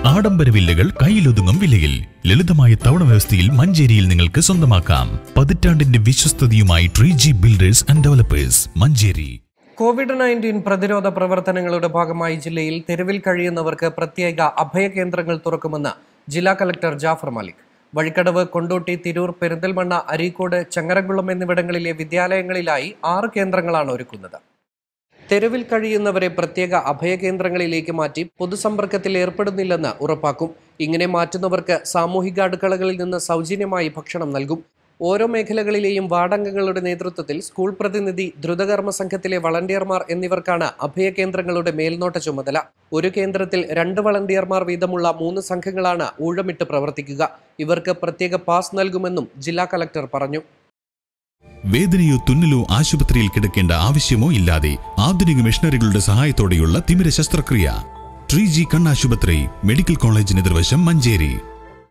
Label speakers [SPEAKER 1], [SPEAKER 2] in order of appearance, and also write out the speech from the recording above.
[SPEAKER 1] ആഡംബര വില്ലകൾ കയ്യിലൊതുങ്ങും വിലയിൽ ലളിതമായ തവണ വ്യവസ്ഥയിൽ മഞ്ചേരിയിൽ നിങ്ങൾക്ക് സ്വന്തമാക്കാം പതിറ്റാണ്ടിന്റെ വിശ്വസ്തതയുമായി tree G builders and developers Manjeri
[SPEAKER 2] covid nineteen പ്രതിരോധ പ്രവർത്തനങ്ങളുടെ ഭാഗമായി ജില്ലയിൽ തെരുവിൽ കഴിയുന്നവർക്ക് പ്രത്യേക അഭയകേന്ദ്രങ്ങൾ തുറക്കുമെന്ന് ജില്ലാ കലക്ടർ ജാഫർ മാലിക് വഴിക്കടവ് കൊണ്ടോട്ടി തിരൂർ പെരിന്തൽമണ്ണ അരീക്കോട് ചങ്ങരംകുളം എന്നിവിടങ്ങളിലെ വിദ്യാലയങ്ങളിലായി ആറ് കേന്ദ്രങ്ങളാണ് ഒരുക്കുന്നത് തെരുവിൽ കഴിയുന്നവരെ പ്രത്യേക അഭയകേന്ദ്രങ്ങളിലേക്ക് മാറ്റി പൊതുസമ്പർക്കത്തിൽ ഏർപ്പെടുന്നില്ലെന്ന് ഉറപ്പാക്കും ഇങ്ങനെ മാറ്റുന്നവർക്ക് സാമൂഹിക അടുക്കളകളിൽ നിന്ന് സൗജന്യമായി ഭക്ഷണം നൽകും ഓരോ മേഖലകളിലെയും വാർഡംഗങ്ങളുടെ നേതൃത്വത്തിൽ സ്കൂൾ പ്രതിനിധി ദ്രുതകർമ്മ സംഘത്തിലെ വളണ്ടിയർമാർ എന്നിവർക്കാണ് അഭയകേന്ദ്രങ്ങളുടെ മേൽനോട്ട ചുമതല ഒരു കേന്ദ്രത്തിൽ രണ്ട് വളണ്ടിയർമാർ വീതമുള്ള മൂന്ന് സംഘങ്ങളാണ് ഊഴമിട്ട് പ്രവർത്തിക്കുക ഇവർക്ക് പ്രത്യേക പാസ് നൽകുമെന്നും ജില്ലാ കലക്ടർ പറഞ്ഞു
[SPEAKER 1] വേദനയോ തുന്നലോ ആശുപത്രിയിൽ കിടക്കേണ്ട ആവശ്യമോ ഇല്ലാതെ ആധുനിക മെഷീനറികളുടെ സഹായത്തോടെയുള്ള തിമിര ശസ്ത്രക്രിയ ട്രീ ജി കണ്ണാശുപത്രി മെഡിക്കൽ കോളേജിന് എതിർവശം മഞ്ചേരി